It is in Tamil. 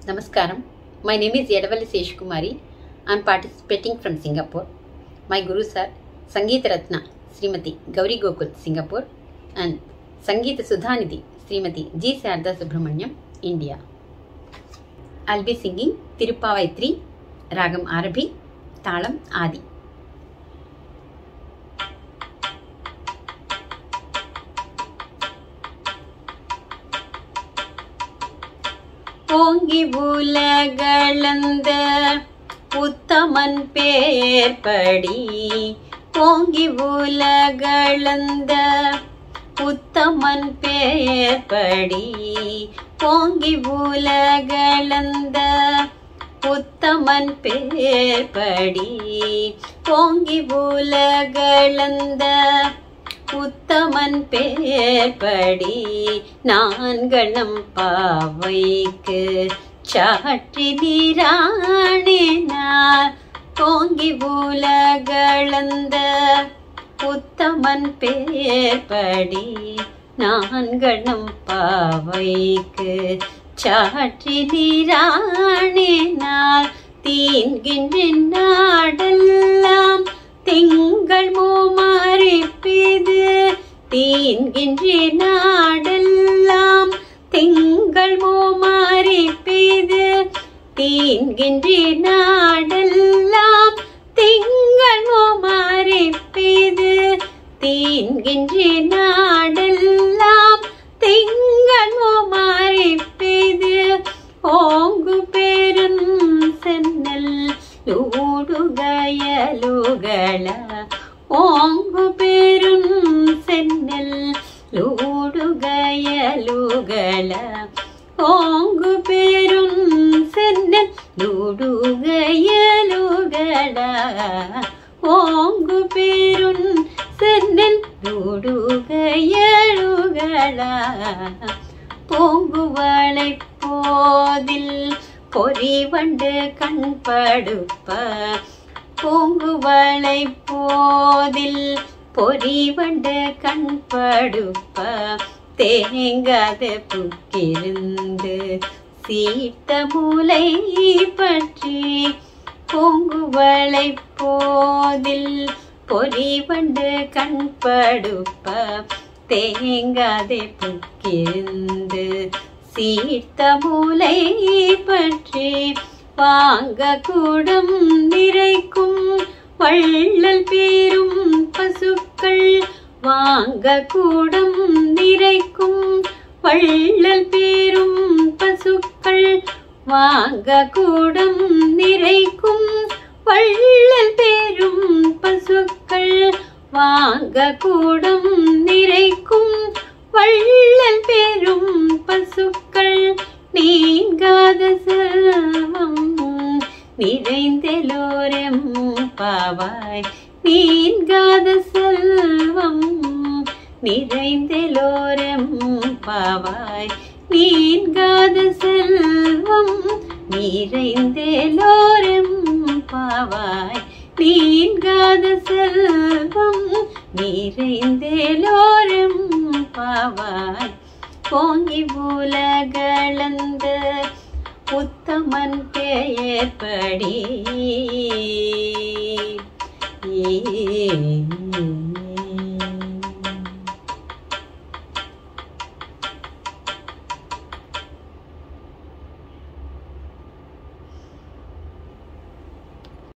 Namaskaram. My name is Yadavalli Seshkumari. I am participating from Singapore. My gurus are Sangeet Ratna, Srimati Gauri Gokul, Singapore, and Sangeet Sudhanidhi, Srimati G. Sarda Subramanyam, India. I'll be singing Tirupavai 3, Ragam Arabhi, Talam Adi. ஓங்கி உலகளந்த உத்தமன் பேர்படி ஓங்கி உலகளந்த உத்தமன் பேர்படி ஓங்கி உலகளந்த உத்தமன் பேர்படி ஓங்கி உலகளந்த உத்தமன் பேர்படி நான்கணம் பாவைக்கு சாற்றி நீராணினார் ஓங்கி உலகளந்த உத்தமன் பேர்படி நான்கணம் பாவைக்கு சாற்றி நீராணினார் தீன்கின்ற நாடெல்லாம் திங்கள் மூமாரிப்பிது தீன்கின்ற நாடெல்லாம் திங்கள் மூமாரிப்பிது தீன்கின்ற நாடெல்லாம் திங்கள் மூமாரிப்பிது தீன்கின்ற நாடெல்லாம் திங்கள் மூமாரிப்பிது ஓங்கு பெரும் சென்னல் ലൂടുകയലുകള ഓങ്കു പേരും സെന്നൽ ലൂടുകയലുകള ഓങ്കു പേരും സെന്നൽ ലൂടുകയലുകള ഓങ്കു പേരും സെന്നൽ ലൂടുകയലുകള பூங்குவளை போதில் பொறிவண்டு கண்படுப்ப பூங்குவளை போதில் பொறிவண்டு கண்படுப்ப தேங்காத புக்கிருந்து சீட்ட மூலை பற்றி பூங்குவளை போதில் பொறிவண்டு கண்படுப்ப தேங்காதே புக்கிருந்து சீர்த்த மூலை பற்றி வாங்க கூடம் நிறைக்கும் வள்ளல் பேரும் பசுக்கள் வாங்க கூடம் நிறைக்கும் வள்ளல் பேரும் பசுக்கள் வாங்க கூடம் நிறைக்கும் வள்ளல் பேரும் பசுக்கள் வாங்க கூடம் நிறைக்கும் வள்ளல் பெரும் பசுக்கள் நீங்காத செல்வம் நிறைந்தெலோரம் பாவாய் நீங்காத செல்வம் நிறைந்தெலோரம் பாவாய் நீங்காத செல்வம் நிறைந்தெலோரம் பாவாய் நீங்காத செல்வம் நிறைந்தேலோரும் பாவாய் போங்கி உலகளந்த உத்தமன் பெயர்படி ஏ